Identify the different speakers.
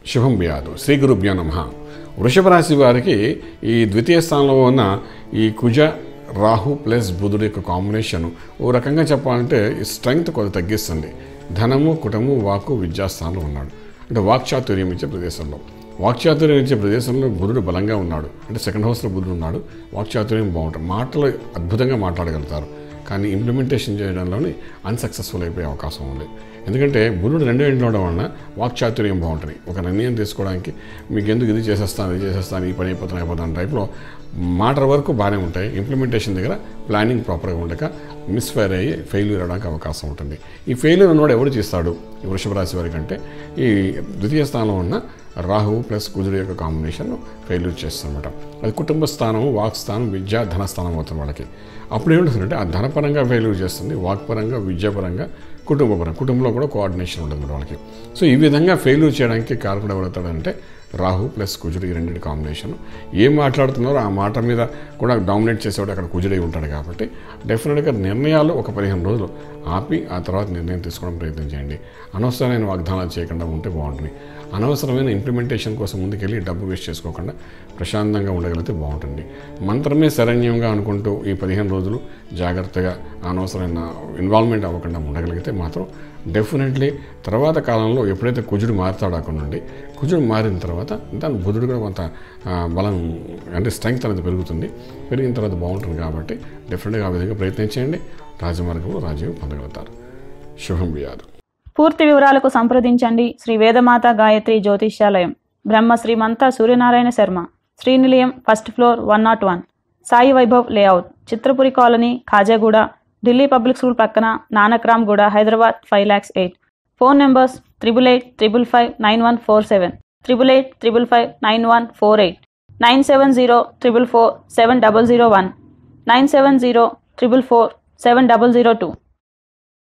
Speaker 1: శుభం వ్యాధు శ్రీ గురుభ్యో నమ వృషభ రాశి వారికి ఈ ద్వితీయ స్థానంలో ఉన్న ఈ కుజ రాహు ప్లస్ బుధుడు యొక్క కాంబినేషన్ ఓ రకంగా చెప్పాలంటే ఈ స్ట్రెంగ్త్ కొంత తగ్గిస్తుంది ధనము కుటము వాకు విద్యాస్థానంలో ఉన్నాడు అంటే వాక్చాతుర్యం ఇచ్చే ప్రదేశంలో వాక్చాతుర్యం ఇచ్చే ప్రదేశంలో బుధుడు బలంగా ఉన్నాడు అంటే సెకండ్ హౌస్లో బుధుడు ఉన్నాడు వాక్చాతుర్యం బాగుంటుంది మాటలు అద్భుతంగా మాట్లాడగలుగుతారు కానీ ఇంప్లిమెంటేషన్ చేయడంలోని అన్సక్సెస్ఫుల్ అయిపోయే అవకాశం ఉంది ఎందుకంటే బుధుడు రెండో ఇంట్లో ఉండడం వలన వాక్చాతుర్యం బాగుంటుంది ఒక నిర్ణయం తీసుకోవడానికి మీకు ఎందుకు ఇది చేసేస్తాను ఇది చేసేస్తాను ఈ పని అయిపోతాను అయిపోతాను టైప్లో మాట వరకు బాగానే ఉంటాయి ఇంప్లిమెంటేషన్ దగ్గర ప్లానింగ్ ప్రాపర్గా ఉండక మిస్ఫైర్ అయ్యి ఫెయిల్యూర్ అవడానికి అవకాశం ఉంటుంది ఈ ఫెయిల్యూర్ ఉన్నవాడు ఎవడు చేస్తాడు ఈ వృషభ రాశి వారి కంటే ఈ ద్వితీయ స్థానంలో ఉన్న రాహువు ప్లస్ కుజుడు యొక్క కాంబినేషన్ ఫెయిల్యూర్ చేస్తుందన్నమాట అది కుటుంబ స్థానం వాక్ స్థానం విద్య ధనస్థానం అవుతుంది వాళ్ళకి అప్పుడు ఏముంటుందంటే ఆ ధనపరంగా ఫెయిల్యూర్ చేస్తుంది వాక్పరంగా విద్యాపరంగా కుటుంబపరంగా కుటుంబంలో కూడా కోఆర్డినేషన్ ఉంటుంది వాళ్ళకి సో ఈ విధంగా ఫెయిల్యూర్ చేయడానికి కారకుడు ఎవరవుతాడంటే రాహు ప్లస్ కుజుడు ఈ రెండింటి కాంబినేషన్ ఏం మాట్లాడుతున్నారో ఆ మాట మీద కూడా డామినేట్ చేసేవాడు అక్కడ కుజుడై ఉంటాడు కాబట్టి డెఫినెట్గా నిర్ణయాలు ఒక పదిహేను రోజులు ఆపి ఆ తర్వాత నిర్ణయం తీసుకోవడం ప్రయత్నం చేయండి అనవసరమైన వాగ్దానాలు చేయకుండా ఉంటే బాగుంటుంది అనవసరమైన ఇంప్లిమెంటేషన్ కోసం ముందుకెళ్ళి డబ్బు వేస్ట్ చేసుకోకుండా ప్రశాంతంగా ఉండగలిగితే బాగుంటుంది మంత్రమే శరణ్యంగా అనుకుంటూ ఈ పదిహేను రోజులు జాగ్రత్తగా అనవసరమైన ఇన్వాల్వ్మెంట్ అవ్వకుండా ఉండగలిగితే మాత్రం డెఫినెట్లీ తర్వాత కాలంలో ఎప్పుడైతే కుజుడు మారుతాడో అక్కడ నుండి కుజుడు మారిన తర్వాత దాని బుధుడు కూడా కొంత ఆ, బలం అంటే స్ట్రెంగ్త్ అనేది పెరుగుతుంది పెరిగిన తర్వాత బాగుంటుంది కాబట్టి డెఫినెట్గా ఆ విధంగా ప్రయత్నించండి రాజమార్గంలో రాజీవ్ పొందగలుగుతారు శుభం వ్యాధు
Speaker 2: పూర్తి వివరాలకు సంప్రదించండి Shri Vedamata Gayatri Jyotishyalayam Brahma Srimantha Suryanarayana Sharma Srinilayam first floor one not one Sai Vaibhav layout Chitrapuri colony Khajaguda Delhi public school పక్కన Nanakramguda Hyderabad five lakhs eight phone numbers triple eight triple five nine one four seven triple eight triple five nine one four eight nine seven zero triple four seven double zero one nine seven zero triple four seven double zero two